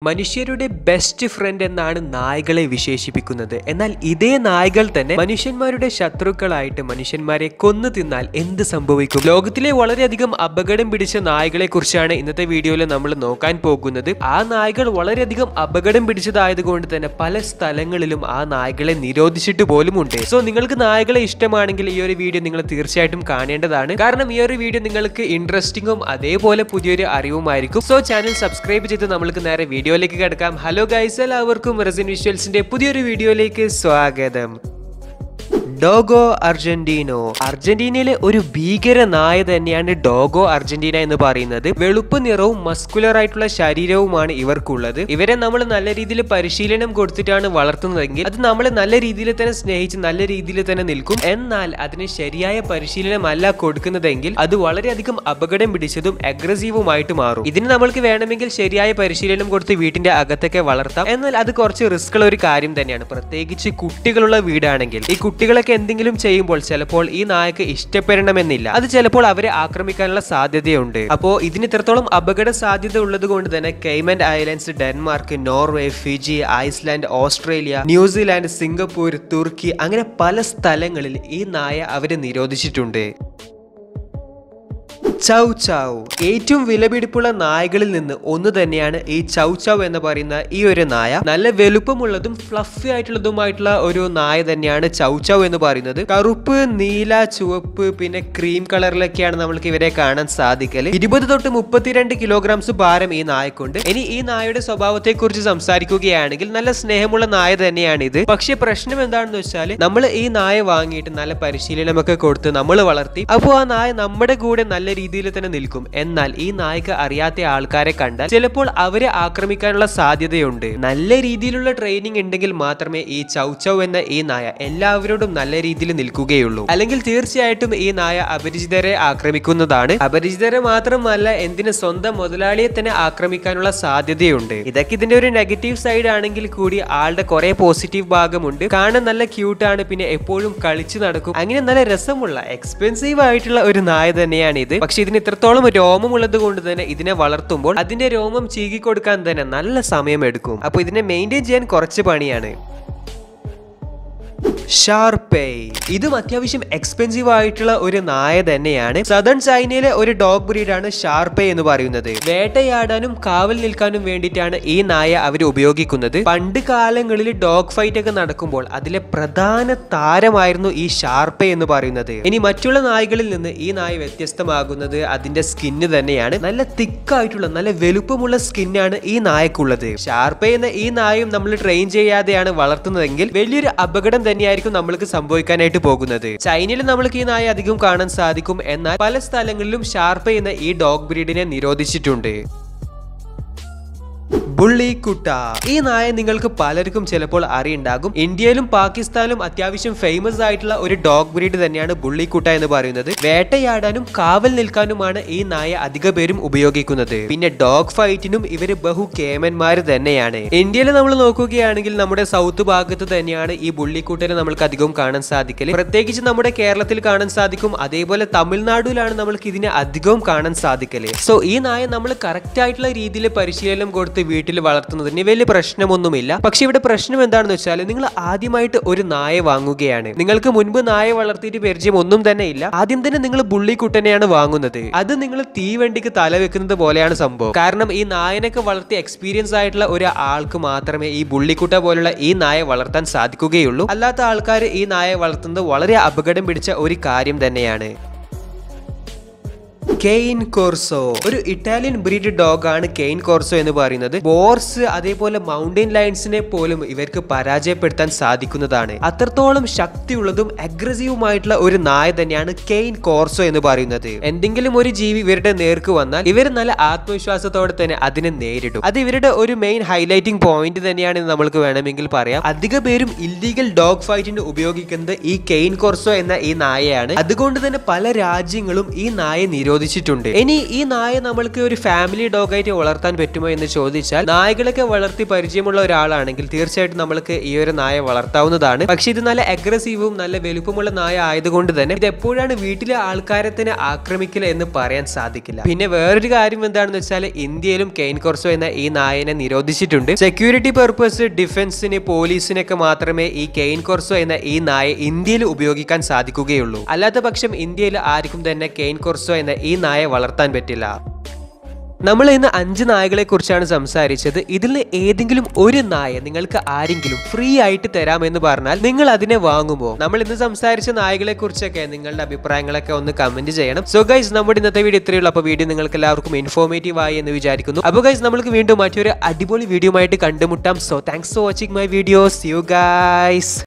മനുഷ്യരുടെ best friend എന്നാണ് നായകളെ വിശേഷിപ്പിക്കുന്നത് എന്നാൽ ഇതേ നായകൾ തന്നെ മനുഷ്യന്മാരുടെ ശത്രുക്കളായിട്ട് മനുഷ്യന്മാരെ കൊന്നു തിന്നാൽ എന്ത് സംഭവിക്കും ലോകത്തിലെ വളരെയധികം അപകടം പിടിച്ച നായകളെ കുറിച്ചാണ് ഇന്നത്തെ വീഡിയോയിൽ നമ്മൾ നോക്കാൻ പോകുന്നത് ആ നായകൾ വളരെയധികം അപകടം പിടിച്ചതായതുകൊണ്ട് തന്നെ പല സ്ഥലങ്ങളിലും ആ നായകളെ നിരോധിച്ചിട്ട് പോലുമുണ്ട് സോ നിങ്ങൾക്ക് നായകളെ ഇഷ്ടമാണെങ്കിൽ ഈ ഒരു വീഡിയോ നിങ്ങൾ തീർച്ചയായിട്ടും കാണേണ്ടതാണ് കാരണം ഈ ഒരു വീഡിയോ നിങ്ങൾക്ക് ഇൻട്രസ്റ്റിംഗും അതേപോലെ പുതിയൊരു അറിവുമായിരിക്കും സോ ചാനൽ സബ്സ്ക്രൈബ് ചെയ്ത് നമ്മൾക്ക് നേരെ വീഡിയോയിലേക്ക് കിടക്കാം ഹലോ ഗൈസ് എല്ലാവർക്കും റെസിൻ വിഷ്വൽസിന്റെ പുതിയൊരു വീഡിയോയിലേക്ക് സ്വാഗതം ഡോഗോ അർജന്റീനോ അർജന്റീനയിലെ ഒരു ഭീകര നായ തന്നെയാണ് ഡോഗോ അർജന്റീന എന്ന് പറയുന്നത് വെളുപ്പ് നിറവും മസ്കുലർ ആയിട്ടുള്ള ശരീരവുമാണ് ഇവർക്കുള്ളത് ഇവരെ നമ്മൾ നല്ല രീതിയിൽ പരിശീലനം കൊടുത്തിട്ടാണ് വളർത്തുന്നതെങ്കിൽ അത് നമ്മളെ നല്ല രീതിയിൽ തന്നെ സ്നേഹിച്ച് നല്ല രീതിയിൽ തന്നെ നിൽക്കും എന്നാൽ അതിന് ശരിയായ പരിശീലനമല്ല കൊടുക്കുന്നതെങ്കിൽ അത് വളരെയധികം അപകടം പിടിച്ചതും അഗ്രസീവുമായിട്ട് മാറും ഇതിന് നമ്മൾക്ക് വേണമെങ്കിൽ ശരിയായ പരിശീലനം കൊടുത്ത് വീട്ടിന്റെ അകത്തൊക്കെ വളർത്താം എന്നാൽ അത് കുറച്ച് റിസ്ക് ഉള്ള ഒരു കാര്യം തന്നെയാണ് പ്രത്യേകിച്ച് കുട്ടികളുള്ള വീടാണെങ്കിൽ ഈ കുട്ടികളൊക്കെ എന്തെങ്കിലും ചെയ്യുമ്പോൾ ചിലപ്പോൾ ഈ നായക്ക് ഇഷ്ടപ്പെടണമെന്നില്ല അത് ചിലപ്പോൾ അവരെ ആക്രമിക്കാനുള്ള സാധ്യതയുണ്ട് അപ്പോ ഇതിന് ഇത്രത്തോളം അപകട സാധ്യത ഉള്ളത് കൊണ്ട് തന്നെ Cayman Islands Denmark Norway Fiji Iceland Australia New Zealand Singapore Turkey അങ്ങനെ പല സ്ഥലങ്ങളിൽ ഈ നായ അവരെ നിരോധിച്ചിട്ടുണ്ട് ചൗ ചൗ ഏറ്റവും വിലപിടിപ്പുള്ള നായകളിൽ നിന്ന് ഒന്ന് തന്നെയാണ് ഈ ചൗ ചൗ എന്ന് പറയുന്ന ഈ ഒരു നായ നല്ല വലുപ്പമുള്ളതും ഫ്ലഫി ആയിട്ടുള്ളതുമായിട്ടുള്ള ഒരു നായ തന്നെയാണ് ചൗ ചൗ എന്ന് പറയുന്നത് കറുപ്പ് നീല ചുവപ്പ് പിന്നെ ക്രീം കളറിലൊക്കെയാണ് നമ്മൾക്ക് ഇവരെ കാണാൻ സാധിക്കല് ഇരുപത് തൊട്ട് മുപ്പത്തിരണ്ട് കിലോഗ്രാംസ് ഭാരം ഈ നായക്കുണ്ട് ഇനി ഈ നായയുടെ സ്വഭാവത്തെ കുറിച്ച് സംസാരിക്കുകയാണെങ്കിൽ നല്ല സ്നേഹമുള്ള നായ തന്നെയാണ് ഇത് പക്ഷെ പ്രശ്നം എന്താണെന്ന് വെച്ചാൽ നമ്മൾ ഈ നായ വാങ്ങിയിട്ട് നല്ല പരിശീലനമൊക്കെ കൊടുത്ത് നമ്മൾ വളർത്തി അപ്പോൾ ആ നായ നമ്മുടെ കൂടെ നല്ല രീതിയിൽ തന്നെ നിൽക്കും എന്നാൽ ഈ നായ്ക്ക് അറിയാത്ത ആൾക്കാരെ കണ്ടാൽ ചിലപ്പോൾ അവരെ ആക്രമിക്കാനുള്ള സാധ്യതയുണ്ട് നല്ല രീതിയിലുള്ള ട്രെയിനിങ് ഉണ്ടെങ്കിൽ മാത്രമേ ഈ ചൗ ചൗ എന്ന ഈ നായ എല്ലാവരോടും നല്ല രീതിയിൽ നിൽക്കുകയുള്ളൂ അല്ലെങ്കിൽ തീർച്ചയായിട്ടും ഈ നായ അപരിചിതരെ ആക്രമിക്കുന്നതാണ് അപരിചിതരെ മാത്രമല്ല എന്തിന് സ്വന്തം മുതലാളിയെ തന്നെ ആക്രമിക്കാനുള്ള സാധ്യതയുണ്ട് ഇതൊക്കെ ഇതിന്റെ ഒരു നെഗറ്റീവ് സൈഡ് ആണെങ്കിൽ കൂടി ആളുടെ കുറെ പോസിറ്റീവ് ഭാഗമുണ്ട് കാണാൻ നല്ല ക്യൂട്ടാണ് പിന്നെ എപ്പോഴും കളിച്ചു നടക്കും അങ്ങനെ നല്ല രസമുള്ള എക്സ്പെൻസീവ് ആയിട്ടുള്ള ഒരു നായ തന്നെയാണ് ഇത് പക്ഷെ ഇതിന് ഇത്രത്തോളം രോമമുള്ളത് കൊണ്ട് തന്നെ ഇതിനെ വളർത്തുമ്പോൾ അതിന്റെ രോമം ചീകി കൊടുക്കാൻ തന്നെ നല്ല സമയം എടുക്കും അപ്പൊ ഇതിനെ മെയിൻറ്റെയിൻ ചെയ്യാൻ കുറച്ച് പണിയാണ് ഷാർപേ ഇതും അത്യാവശ്യം എക്സ്പെൻസീവ് ആയിട്ടുള്ള ഒരു നായ തന്നെയാണ് സദൺ ചൈനയിലെ ഒരു ഡോഗ് ബ്രീഡാണ് ഷാർപേ എന്ന് പറയുന്നത് വേട്ടയാടാനും കാവൽ നിൽക്കാനും വേണ്ടിയിട്ടാണ് ഈ നായ അവർ ഉപയോഗിക്കുന്നത് പണ്ട് കാലങ്ങളിൽ ഡോഗ് ഫൈറ്റ് ഒക്കെ നടക്കുമ്പോൾ അതിലെ പ്രധാന താരമായിരുന്നു ഈ ഷാർപേ എന്ന് പറയുന്നത് ഇനി മറ്റുള്ള നായകളിൽ നിന്ന് ഈ നായ വ്യത്യസ്തമാകുന്നത് അതിന്റെ സ്കിന്ന് തന്നെയാണ് നല്ല തിക്കായിട്ടുള്ള നല്ല വലുപ്പമുള്ള സ്കിന്നാണ് ഈ നായക്കുള്ളത് ഷാർപേ എന്ന ഈ നായും നമ്മൾ ട്രെയിൻ ചെയ്യാതെയാണ് വളർത്തുന്നതെങ്കിൽ വലിയൊരു അപകടം തന്നെയായിരിക്കും നമ്മൾക്ക് സംഭവിക്കാനായിട്ട് പോകുന്നത് ചൈനയിൽ നമ്മൾക്ക് ഈ നായ അധികം കാണാൻ സാധിക്കും എന്നാൽ പല സ്ഥലങ്ങളിലും ഷാർപ്പ എന്ന ഈ ഡോഗ് ബ്രീഡിനെ നിരോധിച്ചിട്ടുണ്ട് ബുള്ളിക്കുട്ട ഈ നായ നിങ്ങൾക്ക് പലർക്കും ചിലപ്പോൾ അറിയുണ്ടാകും ഇന്ത്യയിലും പാകിസ്ഥാനിലും അത്യാവശ്യം ഫേമസ് ആയിട്ടുള്ള ഒരു ഡോഗ് ബ്രീഡ് തന്നെയാണ് ബുള്ളിക്കുട്ട എന്ന് പറയുന്നത് വേട്ടയാടാനും കാവൽ നിൽക്കാനുമാണ് ഈ നായ അധിക പേരും ഉപയോഗിക്കുന്നത് പിന്നെ ഡോഗ് ഫൈറ്റിനും ഇവര് ബഹു കേമന്മാര് തന്നെയാണ് ഇന്ത്യയിൽ നമ്മൾ നോക്കുകയാണെങ്കിൽ നമ്മുടെ സൗത്ത് ഭാഗത്ത് തന്നെയാണ് ഈ ബുള്ളിക്കുട്ടനെ നമ്മൾക്ക് അധികവും കാണാൻ സാധിക്കല് പ്രത്യേകിച്ച് നമ്മുടെ കേരളത്തിൽ കാണാൻ സാധിക്കും അതേപോലെ തമിഴ്നാടുവിലാണ് നമ്മൾക്ക് ഇതിനെ അധികവും കാണാൻ സാധിക്കല് സോ ഈ നായ നമ്മൾ കറക്റ്റ് ആയിട്ടുള്ള രീതിയിൽ പരിശീലനം കൊടുത്ത് വീട്ടിൽ വളർത്തുന്നതിന് വലിയ പ്രശ്നമൊന്നുമില്ല പക്ഷെ ഇവിടെ പ്രശ്നം എന്താണെന്ന് വെച്ചാൽ നിങ്ങൾ ആദ്യമായിട്ട് ഒരു നായ വാങ്ങുകയാണ് നിങ്ങൾക്ക് മുൻപ് നായ വളർത്തിയിട്ട് പരിചയം ഒന്നും തന്നെ ഇല്ല ആദ്യം തന്നെ നിങ്ങൾ ബുള്ളിക്കുട്ടനെയാണ് വാങ്ങുന്നത് അത് നിങ്ങൾ തീവണ്ടിക്ക് തല വെക്കുന്നത് പോലെയാണ് സംഭവം കാരണം ഈ നായനൊക്കെ വളർത്തി എക്സ്പീരിയൻസ് ആയിട്ടുള്ള ഒരു ആൾക്ക് മാത്രമേ ഈ ബുള്ളിക്കുട്ട പോലുള്ള ഈ നായ വളർത്താൻ സാധിക്കുകയുള്ളൂ അല്ലാത്ത ആൾക്കാർ ഈ നായ വളർത്തുന്നത് വളരെ അപകടം പിടിച്ച ഒരു കാര്യം തന്നെയാണ് കെയിൻ കോർസോ ഒരു ഇറ്റാലിയൻ ബ്രീഡ് ഡോഗ് ആണ് കെയിൻ കോർസോ എന്ന് പറയുന്നത് ബോർസ് അതേപോലെ മൗണ്ടൻ ലയൺസിനെ പോലും ഇവർക്ക് പരാജയപ്പെടുത്താൻ സാധിക്കുന്നതാണ് അത്രത്തോളം ശക്തിയുള്ളതും അഗ്രസീവുമായിട്ടുള്ള ഒരു നായ തന്നെയാണ് കെയിൻ കോർസോ എന്ന് പറയുന്നത് എന്തെങ്കിലും ഒരു ജീവി ഇവരുടെ നേർക്ക് വന്നാൽ ഇവർ നല്ല ആത്മവിശ്വാസത്തോടെ തന്നെ അതിനെ നേരിടും അത് ഇവരുടെ ഒരു മെയിൻ ഹൈലൈറ്റിംഗ് പോയിന്റ് തന്നെയാണ് നമ്മൾക്ക് വേണമെങ്കിൽ പറയാം അധിക പേരും ഇല്ലീഗൽ ഡോഗ് ഫൈറ്റിന് ഉപയോഗിക്കുന്നത് ഈ കെയിൻ കോർസോ എന്ന ഈ നായയാണ് അതുകൊണ്ട് തന്നെ പല രാജ്യങ്ങളും ഈ നായ നിരോധിച്ചു ചോദിച്ചിട്ടുണ്ട് ഇനി ഈ നായ നമ്മൾക്ക് ഒരു ഫാമിലി ഡോഗ് ആയിട്ട് വളർത്താൻ പറ്റുമോ എന്ന് ചോദിച്ചാൽ നായകളൊക്കെ വളർത്തി പരിചയമുള്ള ഒരാളാണെങ്കിൽ തീർച്ചയായിട്ടും നമ്മൾക്ക് ഈ ഒരു നായ വളർത്താവുന്നതാണ് പക്ഷെ ഇത് നല്ല അഗ്രസീവും നല്ല വലുപ്പമുള്ള നായ ആയതുകൊണ്ട് തന്നെ ഇത് എപ്പോഴാണ് വീട്ടിലെ ആൾക്കാരെ തന്നെ ആക്രമിക്കില്ല എന്ന് പറയാൻ സാധിക്കില്ല പിന്നെ വേറൊരു കാര്യം എന്താണെന്ന് വെച്ചാൽ ഇന്ത്യയിലും കെയിൻ കോർസോ എന്ന ഈ നായനെ നിരോധിച്ചിട്ടുണ്ട് സെക്യൂരിറ്റി പർപ്പസ് ഡിഫൻസിന് പോലീസിനൊക്കെ മാത്രമേ ഈ കെയിൻ കോർസോ എന്ന ഈ നായ ഇന്ത്യയിൽ ഉപയോഗിക്കാൻ സാധിക്കുകയുള്ളൂ അല്ലാത്ത പക്ഷം ഇന്ത്യയിൽ ആർക്കും തന്നെ കെയിൻ കോർസോ എന്ന ഈ നായ വളർത്താൻ പറ്റില്ല നമ്മൾ ഇന്ന് അഞ്ച് നായകളെ കുറിച്ചാണ് സംസാരിച്ചത് ഇതിൽ നിന്ന് ഏതെങ്കിലും ഒരു നായ നിങ്ങൾക്ക് ആരെങ്കിലും ഫ്രീ ആയിട്ട് തരാമെന്ന് പറഞ്ഞാൽ നിങ്ങൾ അതിനെ വാങ്ങുമോ നമ്മൾ ഇന്ന് സംസാരിച്ച നായകളെ കുറിച്ചൊക്കെ നിങ്ങളുടെ അഭിപ്രായങ്ങളൊക്കെ ഒന്ന് കമന്റ് ചെയ്യണം സോ ഗൈസ് നമ്മുടെ ഇന്നത്തെ വീഡിയോ ഇത്രയേ ഉള്ളൂ അപ്പോൾ വീഡിയോ നിങ്ങൾക്ക് എല്ലാവർക്കും ഇൻഫോർമേറ്റീവ് ആയി എന്ന് വിചാരിക്കുന്നു അപ്പോൾ ഗൈസ് നമ്മൾക്ക് വീണ്ടും മറ്റൊരു അടിപൊളി വീഡിയോ ആയിട്ട് കണ്ടുമുട്ടാം so thanks for watching my videos you guys